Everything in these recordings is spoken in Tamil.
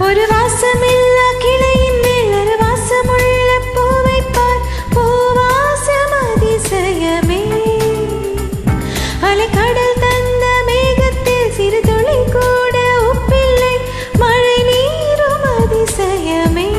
ஒரு வாசமில்லா கிளையின் மேல் ஒரு வாசமுள்ள பூவை பார் பூவாசம் அதிசயமே அலைக்கடல் தந்த மேகத்தில் சிறு துளி கூட உப்பில்லை மழை நீரும் அதிசயமே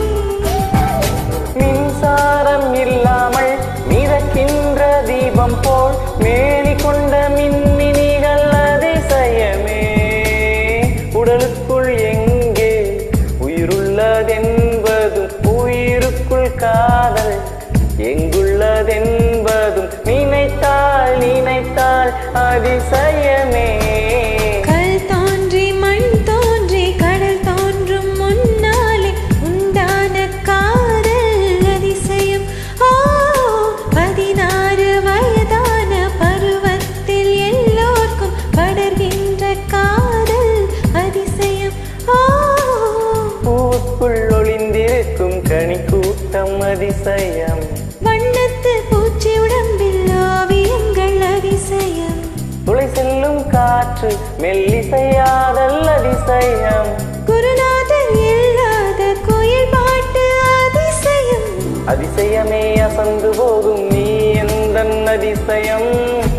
மின்சாரம் இல்லாமல் மிதக்கின்ற தீபம் போல் மேனி கொண்ட மின்மினிகள் அதிசயமே உடலுக்குள் எங்கே உயிருள்ளதென்பதும் உயிருக்குள் காதல் எங்குள்ளதென்பதும் நினைத்தால் நினைத்தால் அதிசயமே கல் தோன்றி மண் தோன்றி கடல் தோன்றும் முன்னாலே உண்டான காதல் அதிசயம் ஓ பதினாறு வயதான பருவத்தில் எல்லோர்க்கும் படர்கின்ற காதல் அதிசயம் ஓ பூவுக்குள் ஒளிந்திருக்கும் கனி கூட்டம் அதிசயம் வண்ணத்து பூச்சி உடம்பில் ஓவியங்கள் அதிசயம் துளை செல்லும் காற்று மெல்லிசையாதல் அதிசயம் குருநாதர் இல்லாத கோயில் பாட்டு அதிசயம் அதிசயமே அசந்து போகும் நீ எந்த அதிசயம்